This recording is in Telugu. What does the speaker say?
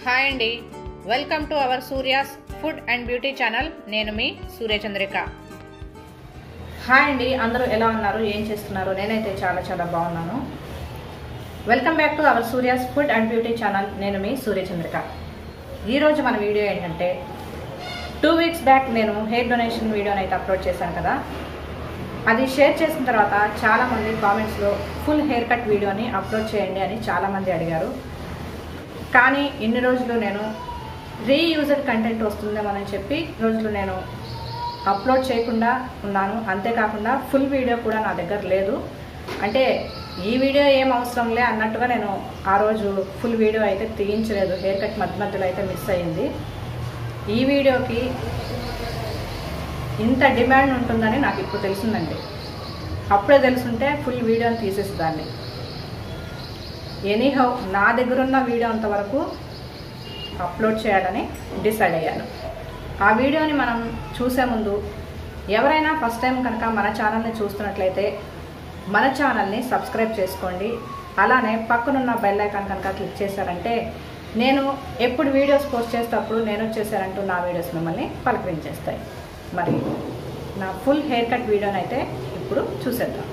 హాయ్ అండి welcome to our Surya's food and beauty channel నేను మీ సూర్యచంద్రిక హాయ్ అండి అందరూ ఎలా ఉన్నారు ఏం చేస్తున్నారు నేనైతే చాలా చాలా బాగున్నాను welcome back to our Surya's food and beauty channel నేను మీ సూర్యచంద్రిక ఈరోజు మన వీడియో ఏంటంటే టూ వీక్స్ బ్యాక్ నేను హెయిర్ డొనేషన్ వీడియోని అయితే అప్లోడ్ చేశాను కదా అది షేర్ చేసిన తర్వాత చాలామంది కామెంట్స్లో ఫుల్ హెయిర్ కట్ వీడియోని అప్లోడ్ చేయండి అని చాలామంది అడిగారు కానీ ఇన్ని రోజులు నేను రీయూజర్ కంటెంట్ వస్తుందేమోనని చెప్పి రోజులు నేను అప్లోడ్ చేయకుండా ఉన్నాను అంతేకాకుండా ఫుల్ వీడియో కూడా నా దగ్గర లేదు అంటే ఈ వీడియో ఏం అవసరంలే అన్నట్టుగా నేను ఆ రోజు ఫుల్ వీడియో అయితే తీయించలేదు హెయిర్ కట్ మధ్య మధ్యలో అయితే మిస్ అయ్యింది ఈ వీడియోకి ఇంత డిమాండ్ ఉంటుందని నాకు ఇప్పుడు తెలిసిందండి అప్పుడే తెలుసుంటే ఫుల్ వీడియోని తీసేసేదాన్ని ఎనీహౌ నా దగ్గర ఉన్న వీడియో అంతవరకు అప్లోడ్ చేయాలని డిసైడ్ అయ్యాను ఆ వీడియోని మనం చూసే ముందు ఎవరైనా ఫస్ట్ టైం కనుక మన ఛానల్ని చూస్తున్నట్లయితే మన ఛానల్ని సబ్స్క్రైబ్ చేసుకోండి అలానే పక్కనున్న బెల్ ఐకాన్ కనుక క్లిక్ చేశారంటే నేను ఎప్పుడు వీడియోస్ పోస్ట్ చేసేటప్పుడు నేను వచ్చేసారంటూ నా వీడియోస్ మిమ్మల్ని పలకరించేస్తాయి మరి నా ఫుల్ హెయిర్ కట్ వీడియోని అయితే ఇప్పుడు చూసేద్దాం